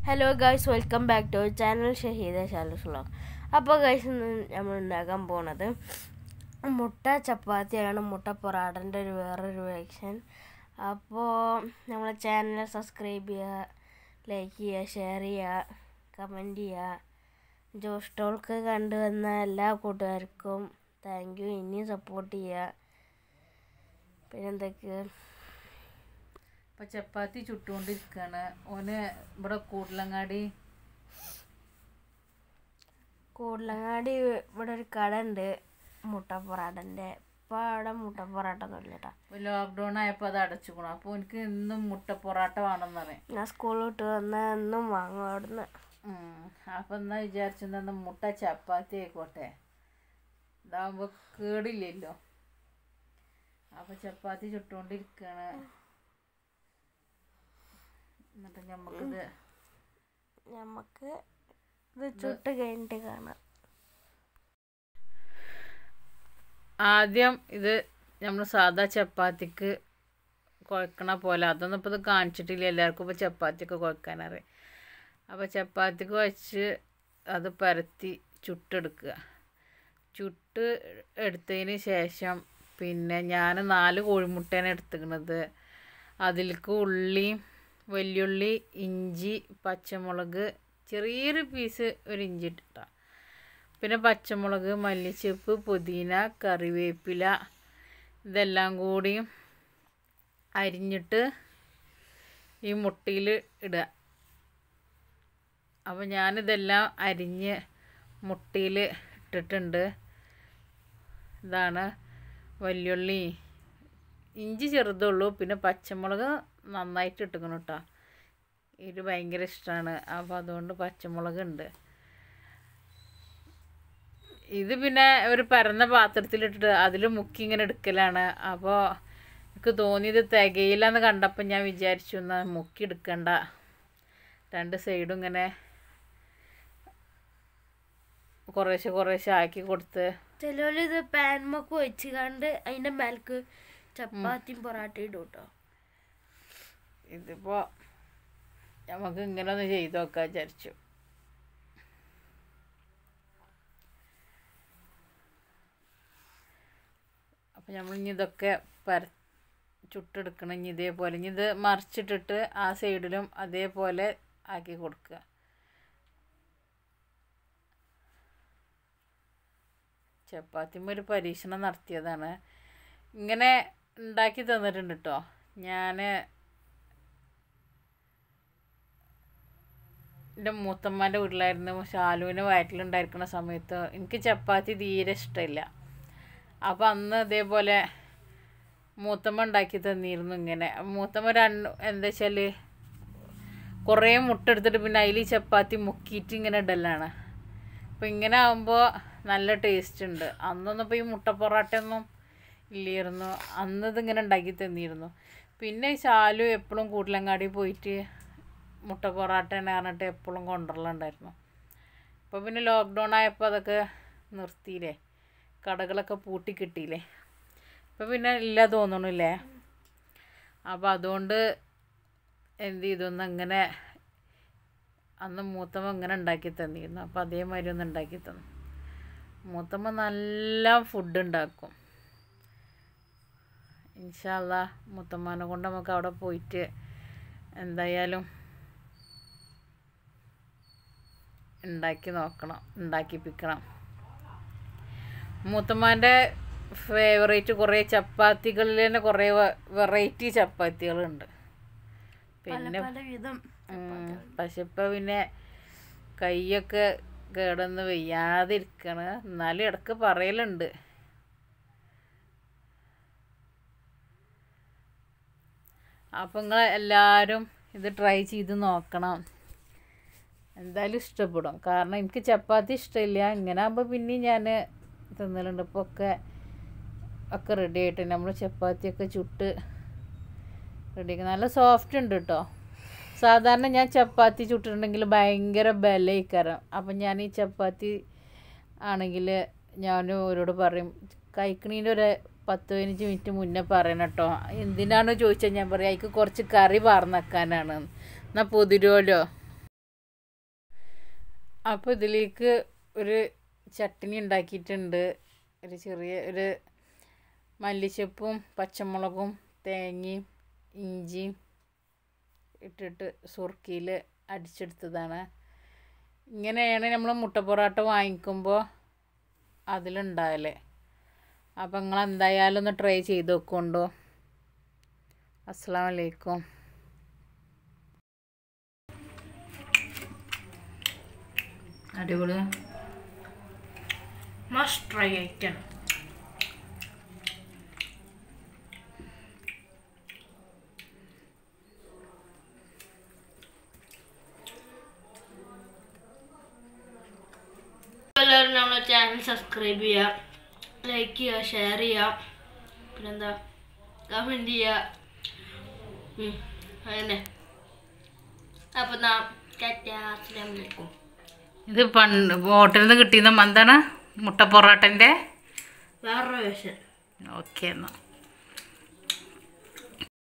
hello guys welcome back to channel Shaheeda Shalu's vlog അപ്പോൾ guys ഇന്ന് നമ്മൾ ഉണ്ടാക്കാൻ പോണത് മുട്ട ചപ്പാത്തിയാണ് മുട്ട പൊറാട്ടൻ്റെ ഒരു വേറൊരു വേക്ഷൻ അപ്പോൾ നമ്മളെ ചാനൽ സബ്സ്ക്രൈബ് ചെയ്യുക ലൈക്ക് ചെയ്യുക ഷെയർ ചെയ്യുക കമൻറ്റ് ചെയ്യുക ജോസ് ടോൾക്ക് കണ്ടുവന്ന എല്ലാ കൂട്ടുകാർക്കും താങ്ക് യു ഇനിയും സപ്പോർട്ട് ചെയ്യുക പിന്നെന്തൊക്കെ ഇപ്പൊ ചപ്പാത്തി ചുട്ടുകൊണ്ടിരിക്കാണ് ഓന് ഇവിടെ കൂടലങ്ങാടി കൂടലങ്ങാടി ഇവിടെ ഒരു കട ഉണ്ട് മുട്ട പൊറാട്ടൻ്റെ ഇപ്പോൾ അവിടെ മുട്ട പൊറാട്ട ഒന്നും ഇല്ല കേട്ടോ ലോക്ക്ഡൗൺ ആയപ്പോൾ അത് അടച്ചുക്കണം അപ്പോൾ എനിക്ക് ഇന്നും മുട്ട പൊറാട്ട വേണമെന്ന് പറയും ഞാൻ സ്കൂൾ വിട്ട് വന്ന എന്നും വാങ്ങും അവിടുന്ന് അപ്പം എന്നാ വിചാരിച്ചെന്താ മുട്ട ചപ്പാത്തി ആയിക്കോട്ടെ ഇതാകുമ്പോൾ കേടില്ലല്ലോ അപ്പം ചപ്പാത്തി ചുട്ടുകൊണ്ടിരിക്കുകയാണ് എന്നിട്ട് നമുക്കിത് നമുക്ക് ഇത് ചുട്ട് കഴിഞ്ഞിട്ട് കാണാം ആദ്യം ഇത് നമ്മൾ സാധാ ചപ്പാത്തിക്ക് കുഴക്കണ പോലെ അതൊന്നും ഇപ്പോൾ ഇത് കാണിച്ചിട്ടില്ല എല്ലാവർക്കും ഇപ്പോൾ ചപ്പാത്തിയൊക്കെ കുഴക്കാനറിയാം അപ്പോൾ ചപ്പാത്തിക്ക് വെച്ച് അത് പരത്തി ചുട്ടെടുക്കുക ചുട്ട് എടുത്തതിന് ശേഷം പിന്നെ ഞാൻ നാല് കോഴിമുട്ടയാണ് എടുത്തിക്കണത് അതിലേക്ക് ഉള്ളി വലിയുള്ളി ഇഞ്ചി പച്ചമുളക് ചെറിയൊരു പീസ് ഒരു ഇഞ്ചി ഇട്ടിട്ടാണ് പിന്നെ പച്ചമുളക് മല്ലിച്ചപ്പ് പുതിന കറിവേപ്പില ഇതെല്ലാം കൂടി അരിഞ്ഞിട്ട് ഈ മുട്ടയിൽ ഇടുക അപ്പോൾ ഞാനിതെല്ലാം അരിഞ്ഞ് മുട്ടയിൽ ഇട്ടിട്ടുണ്ട് ഇതാണ് വലിയുള്ളി ഇഞ്ചി ചെറുതുള്ളൂ പിന്നെ പച്ചമുളക് നന്നായിട്ട് ഇട്ടുക്കണം കേട്ടോ ഇത് ഭയങ്കര ഇഷ്ടമാണ് അപ്പോൾ അതുകൊണ്ട് പച്ചമുളക് ഉണ്ട് ഇത് പിന്നെ ഒരു പരന്ന പാത്രത്തിലിട്ടിട്ട് അതിൽ മുക്കി ഇങ്ങനെ എടുക്കലാണ് അപ്പോൾ എനിക്ക് തോന്നിയത് തികയില്ല എന്ന് കണ്ടപ്പോൾ ഞാൻ വിചാരിച്ചു എന്നാൽ മുക്കി എടുക്കണ്ട രണ്ട് സൈഡും ഇങ്ങനെ കുറേശ്ശെ കുറേശ്ശെ ആക്കി കൊടുത്ത് ചിലവര് ഇത് പാൻമൊക്കെ വെച്ച് കണ്ട് അതിൻ്റെ മേലേക്ക് ചപ്പാത്തിയും പൊറാട്ടയും ഇടും കേട്ടോ ഇതിപ്പോൾ നമുക്ക് ഇങ്ങനെ ഒന്ന് ചെയ്ത് നോക്കാൻ വിചാരിച്ചു അപ്പം നമ്മൾ ഇനി ഇതൊക്കെ പര ചുട്ടെടുക്കണം ഇനി ഇതേപോലെ ഇനി ഇത് മറിച്ചിട്ടിട്ട് ആ സൈഡിലും അതേപോലെ ആക്കി കൊടുക്കുക ചപ്പാത്തിമ്മ ഒരു പരീക്ഷണം നടത്തിയതാണ് ഇങ്ങനെ ഉണ്ടാക്കി തന്നിട്ടുണ്ട് കേട്ടോ ഞാൻ എൻ്റെ മൂത്തമ്മൻ്റെ വീട്ടിലായിരുന്നു ഷാലുവിന് വയറ്റിലുണ്ടായിരിക്കുന്ന സമയത്ത് എനിക്ക് ചപ്പാത്തി തീരെ ഇഷ്ടമില്ല അപ്പോൾ അന്ന് ഇതേപോലെ മൂത്തമ്മ ഉണ്ടാക്കി തന്നിരുന്നു ഇങ്ങനെ മൂത്തമ്മ രണ്ട് എന്താ വെച്ചാൽ കുറേ മുട്ട എടുത്തിട്ട് പിന്നെ അതിൽ ചപ്പാത്തി മുക്കിയിട്ട് ഇങ്ങനെ ഇടലാണ് അപ്പോൾ ഇങ്ങനെ ആകുമ്പോൾ നല്ല ടേസ്റ്റ് ഉണ്ട് അന്നൊന്നും ഇപ്പോൾ ഈ മുട്ട പൊറാട്ടയൊന്നും ഇല്ലായിരുന്നു അന്ന് ഇതിങ്ങനെ ഉണ്ടാക്കി തന്നിരുന്നു പിന്നെ ഈ ശാലു എപ്പോഴും കൂട്ടിലങ്ങാടി പോയിട്ട് മുട്ട പൊറാട്ട തന്നെ പറഞ്ഞിട്ട് എപ്പോഴും കൊണ്ടുവരലുണ്ടായിരുന്നു ഇപ്പോൾ പിന്നെ ലോക്ക്ഡൗൺ ആയപ്പോൾ അതൊക്കെ നിർത്തിയില്ലേ കടകളൊക്കെ പൂട്ടി കിട്ടിയില്ലേ ഇപ്പോൾ പിന്നെ ഇല്ല തോന്നണില്ലേ അപ്പോൾ അതുകൊണ്ട് എന്ത് ചെയ്തൊന്ന് അങ്ങനെ അന്ന് മൂത്തമ്മ ഇങ്ങനെ ഉണ്ടാക്കി തന്നിരുന്നു അപ്പോൾ അതേമാതിരി ഒന്ന് ഉണ്ടാക്കി തന്നു മൂത്തമ്മ നല്ല ഫുഡ് ഉണ്ടാക്കും ഇൻഷാല്ല മുത്തമ്മാനെ കൊണ്ട് നമുക്ക് അവിടെ പോയിട്ട് എന്തായാലും ഉണ്ടാക്കി നോക്കണം ഉണ്ടാക്കിപ്പിക്കണം മൂത്തമ്മാൻ്റെ ഫേവറേറ്റ് കുറേ ചപ്പാത്തികളിൽ തന്നെ കുറേ വെറൈറ്റി ചപ്പാത്തികളുണ്ട് പല പിന്നെ പല വിധം ഉം, പക്ഷെ ഇപ്പം പിന്നെ കൈയൊക്കെ കേടന്ന് വയ്യാതിരിക്കണ് എന്നാലും ഇടക്ക് പറയലുണ്ട് അപ്പം നിങ്ങൾ എല്ലാവരും ഇത് ട്രൈ ചെയ്ത് നോക്കണം എന്തായാലും ഇഷ്ടപ്പെടും കാരണം എനിക്ക് ചപ്പാത്തി ഇഷ്ടമില്ല ഇങ്ങനെ ആകുമ്പോൾ പിന്നെയും ഞാൻ തിന്നലുണ്ട് ഇപ്പോൾ ഒക്കെ ഒക്കെ റെഡി ആയിട്ട് നമ്മൾ ചപ്പാത്തിയൊക്കെ ചുട്ട് റെഡി നല്ല സോഫ്റ്റ് ഉണ്ട് കേട്ടോ സാധാരണ ഞാൻ ചപ്പാത്തി ചുട്ടിട്ടുണ്ടെങ്കിൽ ഭയങ്കര ബലയിക്കരം അപ്പം ഞാൻ ഈ ചപ്പാത്തി ആണെങ്കിൽ ഞാൻ അവരോട് പറയും കഴിക്കണീൻ്റെ ഒരു പത്ത് പതിനഞ്ച് മിനിറ്റ് മുന്നേ പറയണം കേട്ടോ എന്തിനാണ് ചോദിച്ചാൽ ഞാൻ പറയും അതിക്ക് കുറച്ച് കറി പാർന്നേക്കാനാണ് എന്നാൽ പൊതിരുമല്ലോ അപ്പോൾ ഇതിലേക്ക് ഒരു ചട്ടിനി ഉണ്ടാക്കിയിട്ടുണ്ട് ഒരു ചെറിയ ഒരു മല്ലിച്ചപ്പും പച്ചമുളകും തേങ്ങയും ഇഞ്ചിയും ഇട്ടിട്ട് സുർക്കിയിൽ അടിച്ചെടുത്തതാണ് ഇങ്ങനെയാണ് നമ്മൾ മുട്ട പൊറോട്ട വാങ്ങിക്കുമ്പോൾ അതിലുണ്ടാകല് അപ്പം നിങ്ങൾ എന്തായാലും ഒന്ന് ട്രൈ ചെയ്ത് നോക്കുകൊണ്ടോ അസ്സാം വലൈക്കും അടിപൊളി മസ്റ്റ് ട്രൈ ഐറ്റം എല്ലാവരും നമ്മളെ ചാനൽ സബ്സ്ക്രൈബ് ചെയ്യുക ലൈക്ക് ചെയ്യുക ഷെയർ ചെയ്യുക പിന്നെന്താ കമൻറ്റ് ചെയ്യുക ഉം, അങ്ങനെ അപ്പം നാ ടാറ്റാ അസ്സലാമു അലൈക്കും ഇത് പണ്ട് ഹോട്ടലിൽ നിന്ന് കിട്ടിയ എന്താണ് മുട്ട പൊറോട്ടൻ്റെ വേറൊരു വേഷം ഓക്കെ എന്നാൽ